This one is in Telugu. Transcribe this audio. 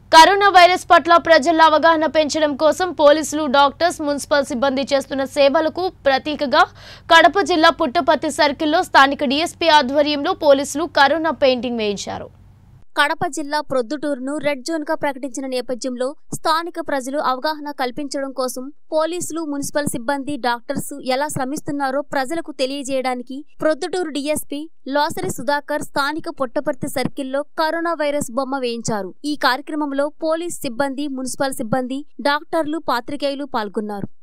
కరోనా వైరస్ పట్ల ప్రజల్లో అవగాహన పెంచడం కోసం పోలీసులు డాక్టర్స్ మున్సిపల్ సిబ్బంది చేస్తున్న సేవలకు ప్రతీకగా కడప జిల్లా పుట్టపర్తి సర్కిల్లో స్థానిక డీఎస్పీ ఆధ్వర్యంలో పోలీసులు కరోనా పెయింటింగ్ వేయించారు కడప జిల్లా ప్రొద్దుటూరును రెడ్ జోన్ గా ప్రకటించిన నేపథ్యంలో స్థానిక ప్రజలు అవగాహన కల్పించడం కోసం పోలీసులు మున్సిపల్ సిబ్బంది డాక్టర్స్ ఎలా శ్రమిస్తున్నారో ప్రజలకు తెలియజేయడానికి ప్రొద్దుటూరు డీఎస్పీ లోసరి సుధాకర్ స్థానిక పుట్టపర్తి సర్కిల్లో కరోనా వైరస్ బొమ్మ వేయించారు ఈ కార్యక్రమంలో పోలీస్ సిబ్బంది మున్సిపల్ సిబ్బంది డాక్టర్లు పాత్రికేయులు పాల్గొన్నారు